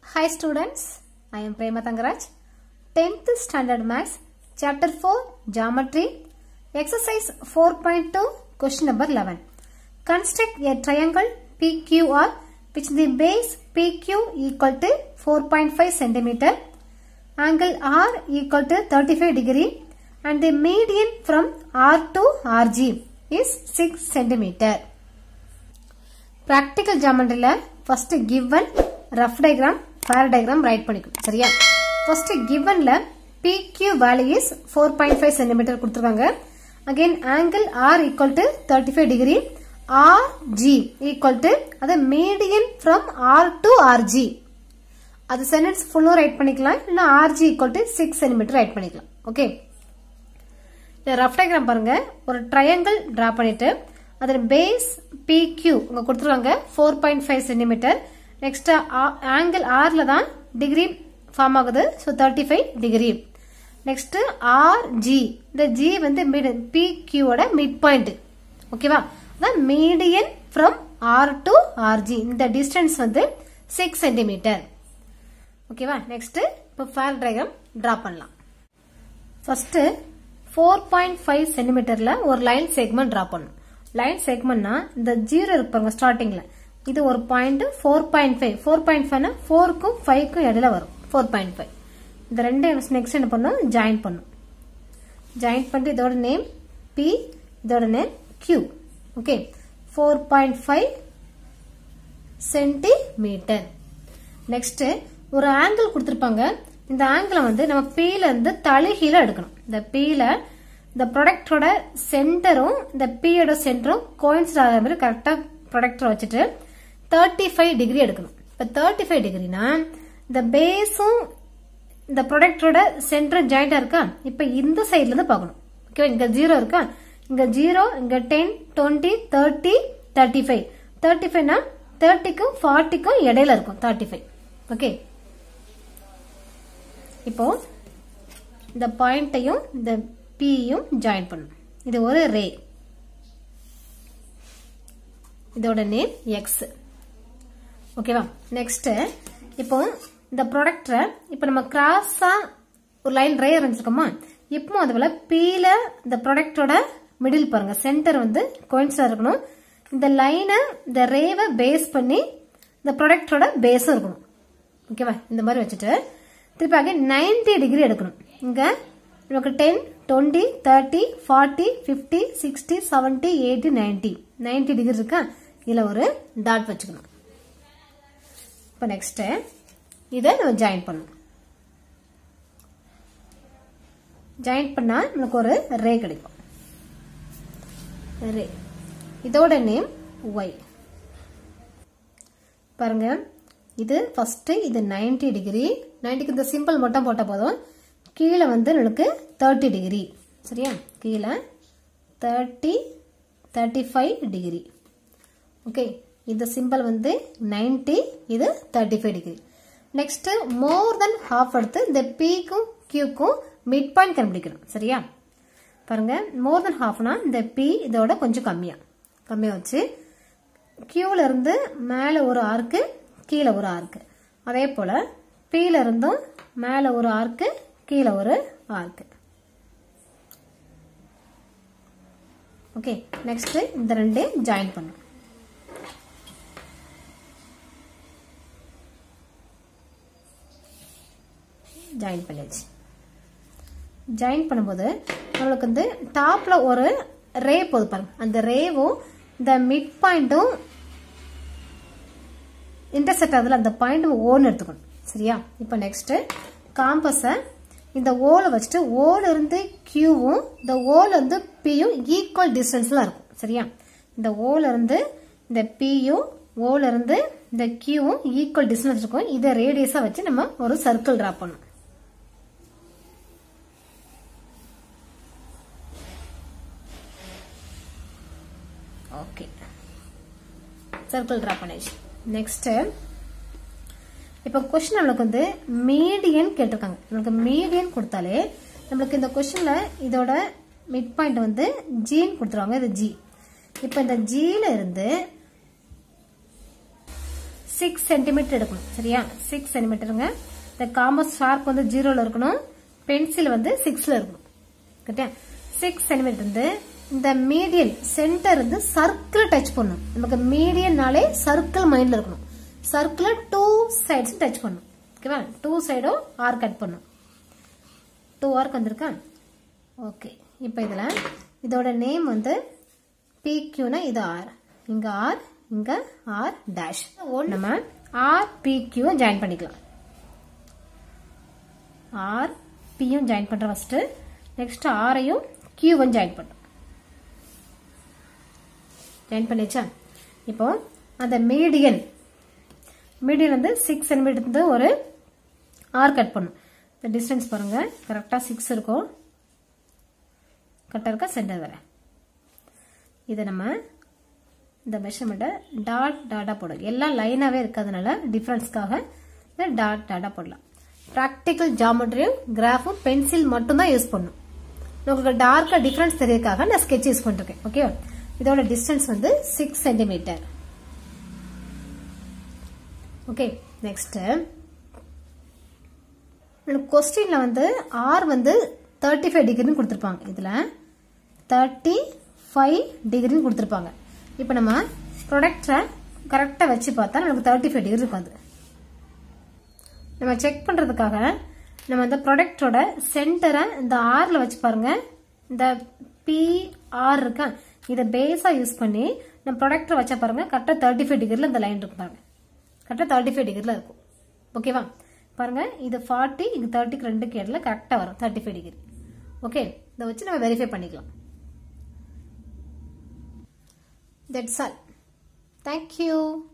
Hi students, I am Prema Tangaraj. 10th Standard Maths, Chapter 4, Geometry, Exercise 4.2, Question number 11. Construct a triangle PQR which the base PQ equal to 4.5 centimeter, angle R equal to 35 degree and the median from R to RG is 6 centimeter. Practical ஜாமெண்ட்ரியில் first given rough diagram fair diagram write பண்ணிக்கணும் சரியா first கிவன்ல PQ value is four point five centimeter கொடுத்துருக்காங்க again angle R equal to thirty five degree R G equal to அது median from R to RG அது sentence ஃபுல்லும் write பண்ணிக்கலாம் இல்லைன்னா RG equal to six centimeter write பண்ணிக்கலாம் okay இந்த rough diagram பாருங்க ஒரு ட்ரையாங்கிள் டிரா பண்ணிட்டு அதன் பேஸ் PQ உங்க கொடுத்துருவாங்க four point five centimeter next angle ஆர்ல தான் டிகிரி ஃபார்ம் ஆகுது so thirty five degree next R G இந்த ஜி வந்து மிட் பிக்யூவோட மிட் பாயிண்ட் ஓகேவா அதான் median from R to RG இந்த டிஸ்டன்ஸ் வந்து சிக்ஸ் சென்டிமீட்டர் ஓகேவா நெக்ஸ்ட் இப்போ ஃபேர் டயக்ராம் டிரா பண்ணலாம் ஃபர்ஸ்ட் ஃபோர் பாயிண்ட் ஃபைவ் சென்டிமீட்டர்ல ஒரு லைன் செக்மெண்ட் டிரா பண்ணும் லைன் செக்மெண்ட்னா இந்த ஜீரோ இருப்பாங்க ஸ்டார்டிங்ல இது ஒரு point four point five four point ஃபைவ்னா ஃபோருக்கும் ஃபைவ்க்கும் இடையில வரும் ஃபோர் பாயிண்ட் ஃபைவ் இந்த ரெண்டு நெக்ஸ்ட் என்ன பண்ணும் ஜாயின் பண்ணும் ஜாயின் பண்ணிட்டு இதோட நேம் பி இதோட name Q okay four point five centimeter next ஒரு ஆங்கிள் கொடுத்துருப்பாங்க இந்த ஆங்கிளை வந்து நம்ம பீல இருந்து தலைகீழ எடுக்கணும் இந்த பீல இந்த ப்ராடக்டோட சென்டரும் இந்த பியோட சென்டரும் கோயின்சிட் ஆகிற மாதிரி கரெக்டா ப்ராடக்டரை வச்சுட்டு தேர்ட்டி ஃபைவ் டிகிரி எடுக்கணும் இப்போ தேர்ட்டி ஃபைவ் டிகிரினா இந்த பேஸும் இந்த ப்ராடக்டோட சென்டரும் ஜாயிண்டா இருக்கா இப்போ இந்த சைட்ல இருந்து பார்க்கணும் ஓகே இங்க ஜீரோ இருக்கா இங்க ஜீரோ இங்க ten twenty thirty thirty five thirty ஃபைவ்னா தேர்ட்டிக்கும் ஃபார்ட்டிக்கும் இடையில இருக்கும் தேர்ட்டி ஃபைவ் ஓகே இப்போ இந்த பாயிண்ட்டையும் இந்த பியும் ஜாயின் பண்ணும் இது ஒரு ரே இதோட நேம் எக்ஸ் ஓகேவா நெக்ஸ்ட் இப்போ இந்த ப்ராடக்டை இப்போ நம்ம கிராஸா ஒரு லைன் ரே இருந்துருக்கோமா இப்போ அது போல பீல இந்த ப்ராடக்டோட மிடில் பாருங்க சென்டர் வந்து கோயின்ஸா இருக்கணும் இந்த லைனை இந்த ரேவை பேஸ் பண்ணி இந்த ப்ராடக்டோட பேஸும் இருக்கணும் ஓகேவா இந்த மாதிரி வச்சுட்டு திருப்பி ஆக நைன்டி டிகிரி எடுக்கணும் இங்க நமக்கு ten twenty thirty forty fifty sixty seventy eighty ninety ninety degree இருக்கா இதில் ஒரு டாட் வச்சுக்கணும் இப்போ நெக்ஸ்ட் இதை நம்ம ஜாயின் பண்ணணும் ஜாயின் பண்ணா நமக்கு ஒரு ரே கிடைக்கும் ரே இதோட நேம் ஒய் பாருங்க இது ஃபர்ஸ்ட் இது நைன்டி டிகிரி நைன்டிக்கு இந்த சிம்பிள் மட்டும் போட்ட போதும் கீழே வந்து நமக்கு தேர்ட்டி டிகிரி சரியா கீழே thirty thirty five degree okay இந்த சிம்பிள் வந்து நைன்டி இது thirty five degree next more then half எடுத்து இந்த பிக்கும் கியூக்கும் மிட் பாயிண்ட் கண்டுபிடிக்கணும் சரியா பாருங்க மோர் தென் ஹாஃப்னா இந்த பி இதோட கொஞ்சம் கம்மியா கம்மியா வச்சு கியூல இருந்து மேலே ஒரு ஆர்க்கு கீழே ஒரு ஆர்க்கு அதே போல பீல இருந்தும் மேலே ஒரு ஆர்க்கு கீழே ஒரு ஆர்க்கு ஓகே நெக்ஸ்ட் இந்த ரெண்டையும் ஜாயின் பண்ணும் ஜாயின் பண்ணியாச்சு ஜாயின் பண்ணும்போது நம்மளுக்கு வந்து டாப்ல ஒரு ரே போது பாருங்க அந்த ரேவும் இந்த மிட் பாயிண்ட்டும் இன்டர்செக்ட் ஆகுதுல அந்த பாயிண்ட் ஓன்னு எடுத்துக்கணும் சரியா இப்போ நெக்ஸ்ட் காம்பஸை இந்த ஓலை வச்சுட்டு ஓல இருந்து கியூவும் இந்த ஓல இருந்து பியும் ஈக்குவல் டிஸ்டன்ஸ்ல இருக்கும் சரியா இந்த ஓல இருந்து இந்த பியும் ஓல இருந்து இந்த கியூவும் ஈக்குவல் டிஸ்டன்ஸ் இருக்கும் இதை ரேடியஸா வச்சு நம்ம ஒரு சர்க்கிள் டிரா பண்ணணும் ஓகே சர்க்கிள் டிரா பண்ணிச்சு நெக்ஸ்ட் இப்போ கொஸ்டின் நம்மளுக்கு வந்து மீடியன் கேட்டிருக்காங்க நம்மளுக்கு மீடியன் கொடுத்தாலே நம்மளுக்கு இந்த கொஸ்டின்ல இதோட மிட் பாயிண்ட் வந்து ஜின்னு கொடுத்துருவாங்க இது ஜி இப்போ இந்த ஜியில இருந்து சிக்ஸ் சென்டிமீட்டர் எடுக்கணும் சரியா சிக்ஸ் சென்டிமீட்டருங்க இந்த காம்பஸ் ஷார்ப் வந்து ஜீரோல இருக்கணும் பென்சில் வந்து சிக்ஸ்ல இருக்கணும் கரெக்டா சிக்ஸ் சென்டிமீட்டர் வந்து இந்த மீடியன் சென்டர் வந்து சர்க்கிள் டச் பண்ணும் நமக்கு மீடியன்னாலே சர்க்கிள் மைண்ட்ல இருக்கணும் சர்க்கிள் டூ சைட்ஸ் டச் பண்ணும் ஓகேவா டூ சைடும் ஆர் கட் பண்ணும் டூ ஆர்க் வந்திருக்கா ஓகே இப்போ இதில் இதோட நேம் வந்து பிக்யூனா இது ஆர் இங்க ஆர் இங்க ஆர் டேஷ் நம்ம ஆர் பிக்யூ ஜாயின் பண்ணிக்கலாம் ஆர் பியும் ஜாயின் பண்றோம் ஃபர்ஸ்ட் நெக்ஸ்ட் ஆரையும் கியூவும் ஜாயின் பண்றோம் ஜாயின் பண்ணிச்சா இப்போ அந்த மீடியன் மீடியன் வந்து சிக்ஸ் சென்டிமீட்டர் வந்து ஒரு ஆர் கட் பண்ணும் இந்த டிஸ்டன்ஸ் பாருங்க கரெக்டாக சிக்ஸ் இருக்கும் கரெக்டாக இருக்கா சென்டர் வர இதை நம்ம இந்த மெஷர்மெண்ட்டை டாட் டாட்டாக போடும் எல்லாம் லைனாகவே இருக்கிறதுனால டிஃப்ரென்ஸ்க்காக இந்த டாட் டாட்டாக போடலாம் ப்ராக்டிக்கல் ஜாமெட்ரியும் கிராஃபும் பென்சில் மட்டும்தான் யூஸ் பண்ணும் உங்களுக்கு டார்க்காக டிஃப்ரென்ஸ் தெரியறதுக்காக நான் ஸ்கெட்ச் யூஸ் பண்ணிருக்கேன் ஓகே இதோட டிஸ்டன்ஸ் வந்து சிக்ஸ் சென்டிமீட்டர் ஓகே நெக்ஸ்ட் கொஸ்டின்ல வந்து ஆர் வந்து தேர்ட்டி ஃபைவ் டிகிரின்னு கொடுத்துருப்பாங்க இதுல தேர்ட்டி ஃபைவ் டிகிரின்னு கொடுத்துருப்பாங்க இப்போ நம்ம ப்ரொடக்டை கரெக்டாக வச்சு பார்த்தா நமக்கு தேர்ட்டி ஃபைவ் டிகிரி இருக்கும் அது நம்ம செக் பண்ணுறதுக்காக நம்ம அந்த ப்ராடக்டோட சென்டரை இந்த ஆரில் வச்சு பாருங்க இந்த பிஆர் இருக்கா இதை பேஸாக யூஸ் பண்ணி நம்ம ப்ராடக்டை வச்சா பாருங்க கரெக்டாக தேர்ட்டி ஃபைவ் டிகிரியில் இந்த லைன் இருக்கும் பாருங்க கரெக்டாக தேர்ட்டி ஃபைவ் டிகிரியில் இருக்கும் ஓகேவா பாருங்க இது ஃபார்ட்டி இது தேர்ட்டிக்கு ரெண்டுக்கு இடத்துல கரெக்டாக வரும் தேர்ட்டி ஃபைவ் டிகிரி ஓகே இதை வச்சு நம்ம வெரிஃபை பண்ணிக்கலாம் தட்ஸ் ஆல் தேங்க்யூ